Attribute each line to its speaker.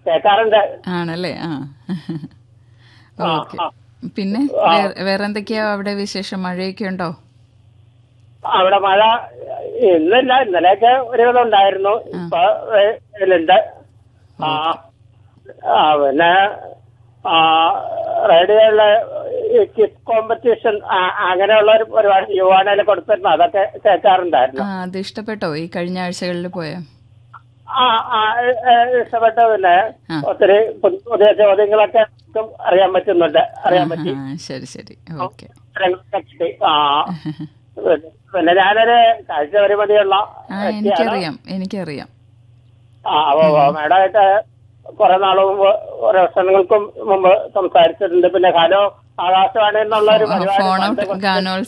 Speaker 1: കേൾക്കാറുണ്ട്
Speaker 2: ആണല്ലേ ആ
Speaker 1: ആ,
Speaker 2: ഓക്കെ
Speaker 1: ആ.
Speaker 2: പിന്നെ വേറെ വേറെന്തൊക്കെയാ അവിടെ വിശേഷം മഴയൊക്കെ ഉണ്ടോ
Speaker 1: അവിടെ മഴ ഇന്നില്ല ഇന്നലെയൊക്കെ ഒരുവിധം ഉണ്ടായിരുന്നു ഇപ്പൊ വെയിലുണ്ട് ആ ആ പിന്നെ ആ റേഡിയോയിലെ ഈ കിസ് കോമ്പറ്റീഷൻ അങ്ങനെയുള്ള ഒരു പരിപാടി യുവാനയിൽ കൊടുത്തിരുന്നു അതൊക്കെ കേൾക്കാറുണ്ടായിരുന്നു
Speaker 2: ആ അത് ഇഷ്ടപ്പെട്ടോ ഈ കഴിഞ്ഞ ആഴ്ചകളിൽ പോയോ
Speaker 1: ആ ആ ഏ- ഏ- ഇഷ്ടപ്പെട്ട പിന്നെ
Speaker 2: ആ.
Speaker 1: ഒത്തിരി പുതിയ പുതിയ ചോദ്യങ്ങളൊക്കെ നമുക്കും അറിയാൻ പറ്റുന്നുണ്ട് അറിയാൻ പറ്റി
Speaker 2: ആ ശരി ശരി ഓക്കെ
Speaker 1: ഉത്തരങ്ങളൊക്കെ കിട്ടി. ആ പിന്നെ- പിന്നെ ഞാനൊരു കാഴ്ച പരിമിതിയുള്ള
Speaker 2: ആ
Speaker 1: വ്യക്തിയാണ്
Speaker 2: എനിക്കറിയാം എനിക്കറിയാം
Speaker 1: ആ അപ്പൊ മേഡമായിട്ട് കുറെ നാൾ മുമ്പ് കുറെ വർഷങ്ങൾക്കും മുമ്പ് സംസാരിച്ചിട്ടുണ്ട് പിന്നെ ഹലോ ആകാശവാണി എന്നുള്ള ഒരു പരിപാടി
Speaker 2: ഫോൺ
Speaker 1: പണ്ട്
Speaker 2: ഔട്ട് ഗാനോത്സവം